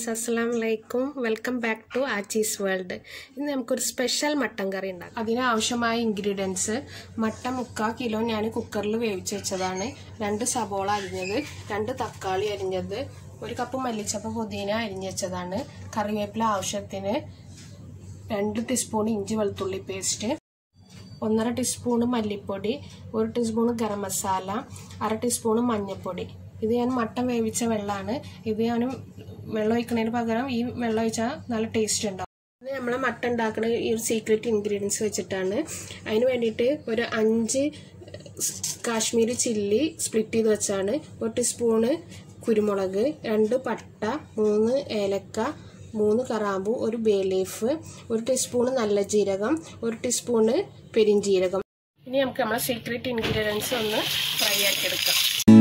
അസ്സലാം വലൈക്കും welcome back to Aachi's world ഇന്ന് നമുക്കൊരു സ്പെഷ്യൽ മട്ടൻ കറി ഉണ്ടാക്കാം അതിന് ആവശ്യമായ ഇൻഗ്രീഡിയൻസ് മട്ടൻ മുക്കാൽ കിലോ ഞാൻ കുക്കറിൽ വേവിച്ച് വെച്ചതാണ് രണ്ട് സബോള അരിഞ്ഞത് രണ്ട് തക്കാളി അരിഞ്ഞത് ഒരു കപ്പ് മല്ലിച്ചപ്പ് പുതിന അരിഞ്ഞ് വെച്ചതാണ് കറിവേപ്പില ആവശ്യത്തിന് രണ്ട് ടീസ്പൂൺ ഇഞ്ചി വെളുത്തുള്ളി പേസ്റ്റ് ഒന്നര ടീസ്പൂണ് മല്ലിപ്പൊടി ഒരു ടീസ്പൂണ് ഗരം മസാല അര ടീസ്പൂണ് മഞ്ഞൾപ്പൊടി ഇത് ഞാൻ മട്ടൻ വേവിച്ച വെള്ളമാണ് ഇത് ഞാൻ വെള്ളം ഒഴിക്കുന്നതിന് പകരം ഈ വെള്ളം ഒഴിച്ചാൽ നല്ല ടേസ്റ്റ് ഉണ്ടാവും ഇത് നമ്മൾ മട്ടൻ ഉണ്ടാക്കുന്ന ഈ ഒരു സീക്രട്ട് ഇൻഗ്രീഡിയൻസ് വെച്ചിട്ടാണ് അതിന് വേണ്ടിയിട്ട് ഒരു അഞ്ച് കാശ്മീരി ചില്ലി സ്പ്ലിറ്റ് ചെയ്ത് വെച്ചാണ് ഒരു ടീസ്പൂണ് കുരുമുളക് രണ്ട് പട്ട മൂന്ന് ഏലക്ക മൂന്ന് കറാമ്പു ഒരു ബേ ലീഫ് ഒരു ടീസ്പൂണ് നല്ല ജീരകം ഒരു ടീസ്പൂണ് പെരിഞ്ജീരകം ഇനി നമുക്ക് നമ്മളെ സീക്രട്ട് ഇൻഗ്രീഡിയൻസ് ഒന്ന് ഫ്രൈ ആക്കി എടുക്കാം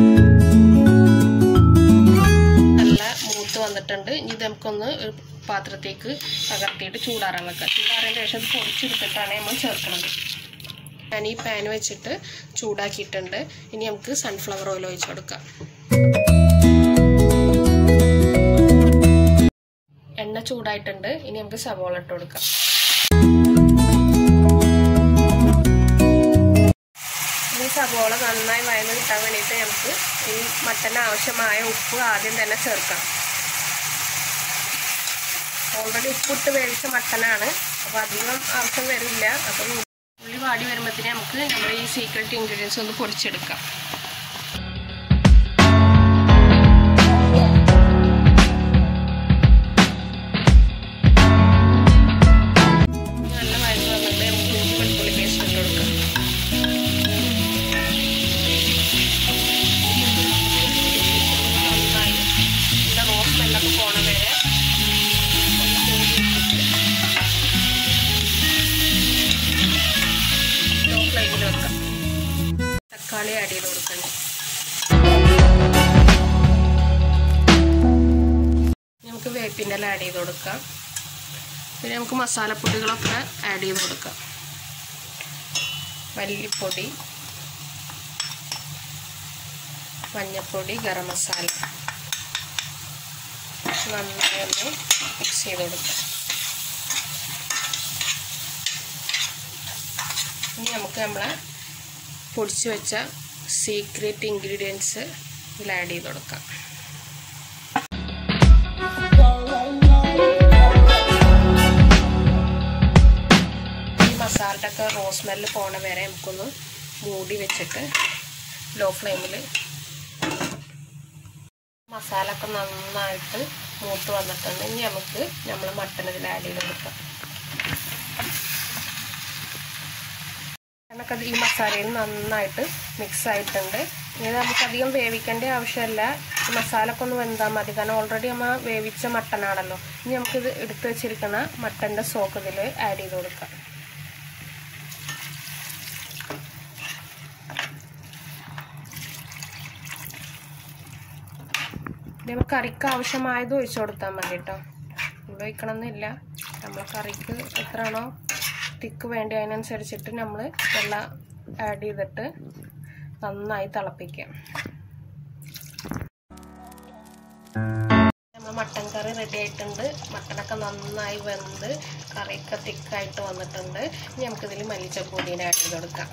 നല്ല മൂത്ത് വന്നിട്ടുണ്ട് ഇനി ഇത് നമുക്കൊന്ന് ഒരു പാത്രത്തേക്ക് പകർത്തിയിട്ട് ചൂടാറാൻ വെക്കാം ചൂടാറിയതിന് ശേഷം ഇത് പൊടിച്ചെടുത്തിട്ടാണ് നമ്മൾ ചേർക്കുന്നത് ഞാൻ ഈ പാൻ വെച്ചിട്ട് ചൂടാക്കിയിട്ടുണ്ട് ഇനി നമുക്ക് സൺഫ്ലവർ ഓയിൽ ഒഴിച്ചു കൊടുക്കാം എണ്ണ ചൂടായിട്ടുണ്ട് ഇനി നമുക്ക് സവോള ഇട്ട് കൊടുക്കാം ഈ സവോള നന്നായി വയന്ന് കിട്ടാൻ വേണ്ടിയിട്ട് നമുക്ക് ഈ മട്ടന് ആവശ്യമായ ഉപ്പ് ആദ്യം തന്നെ ചേർക്കാം ഓൾറെഡി ഉപ്പിട്ട് വേവിച്ച മട്ടനാണ് അപ്പോൾ അധികം ആവശ്യം വരില്ല അപ്പം ഉള്ളി വാടി വരുമ്പോഴത്തേന് നമുക്ക് നമ്മുടെ ഈ സീക്രട്ട് ഇൻഗ്രീഡിയൻസ് ഒന്ന് പൊടിച്ചെടുക്കാം നല്ല വഴന്ന് വന്നിട്ട് നമുക്ക് ഇഞ്ചി വെളുത്തുള്ളി പേസ്റ്റ് ഇട്ട് കൊടുക്കാം നന്നായി ഇതിൻ്റെ റോസ് സ്മെല്ലൊക്കെ പോണ വരെ ലോ ഫ്ലെയിമിൽ വെക്കാം തക്കാളി ആഡ് ചെയ്ത് കൊടുക്കണം നമുക്ക് വേപ്പിൻ്റെ ഇല ആഡ് ചെയ്ത് കൊടുക്കാം പിന്നെ നമുക്ക് മസാലപ്പൊടികളൊക്കെ ആഡ് ചെയ്ത് കൊടുക്കാം മല്ലിപ്പൊടി മഞ്ഞൾപ്പൊടി ഗരം മസാല നന്നായി ഒന്ന് മിക്സ് ചെയ്ത് കൊടുക്കാം ഇനി നമുക്ക് നമ്മളെ പൊടിച്ച് വെച്ച സീക്രട്ട് ഇൻഗ്രീഡിയൻസ് ഇതിൽ ആഡ് ചെയ്ത് കൊടുക്കാം ഈ മസാലയുടെ ഒക്കെ റോസ് സ്മെല്ല് പോണ വരെ നമുക്കൊന്ന് മൂടി വെച്ചിട്ട് ലോ ഫ്ലെയിമിൽ മസാല ഒക്കെ നന്നായിട്ട് മൂത്ത് വന്നിട്ടുണ്ട് ഇനി നമുക്ക് നമ്മൾ മട്ടൺ ഇതിൽ ആഡ് ചെയ്ത് കൊടുക്കാം എന്നൊക്കെ ഈ മസാലയിൽ നന്നായിട്ട് മിക്സ് ആയിട്ടുണ്ട് ഇനി നമുക്കധികം വേവിക്കേണ്ട ആവശ്യമില്ല ഈ മസാല ഒക്കെ ഒന്ന് വെന്താൽ മതി കാരണം ഓൾറെഡി നമ്മൾ വേവിച്ച മട്ടനാണല്ലോ ഇനി നമുക്കിത് എടുത്ത് വെച്ചിരിക്കുന്ന മട്ടൻ്റെ സോക്ക് ഇതിൽ ആഡ് ചെയ്ത് കൊടുക്കാം നമുക്ക് കറിക്ക് ആവശ്യമായത് ഒഴിച്ചു കൊടുത്താൽ മതി കേട്ടോ ഇവിടെ ഒഴിക്കണമെന്നില്ല നമ്മൾ കറിക്ക് എത്രയാണോ തിക്ക് വേണ്ടി അതിനനുസരിച്ചിട്ട് നമ്മൾ വെള്ളം ആഡ് ചെയ്തിട്ട് നന്നായി തിളപ്പിക്കാം നമ്മൾ മട്ടൻ കറി റെഡി ആയിട്ടുണ്ട് മട്ടനൊക്കെ നന്നായി വെന്ത് കറിയൊക്കെ തിക്കായിട്ട് വന്നിട്ടുണ്ട് ഇനി നമുക്കിതിൽ മല്ലിച്ചപ്പൊടീനെ ആഡ് ചെയ്ത് കൊടുക്കാം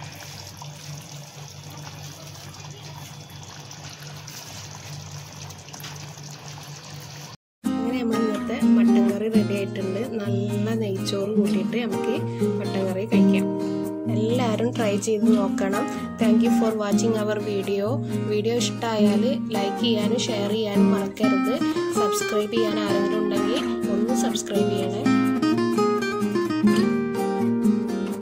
അങ്ങനെ നമ്മൾ ഇന്നത്തെ മട്ടൻ കറി റെഡി ആയിട്ടുണ്ട് നല്ല നെയ്ച്ചോറ് കൂട്ടിയിട്ട് നമുക്ക് മട്ടൻ കറി കഴിക്കാം എല്ലാവരും ട്രൈ ചെയ്ത് നോക്കണം thank you for watching our video video ഇഷ്ടമായാൽ ലൈക്ക് ചെയ്യാനും ഷെയർ ചെയ്യാനും മറക്കരുത് സബ്സ്ക്രൈബ് ചെയ്യാൻ ആരെങ്കിലും ഉണ്ടെങ്കിൽ ഒന്ന് സബ്സ്ക്രൈബ് ചെയ്യണേ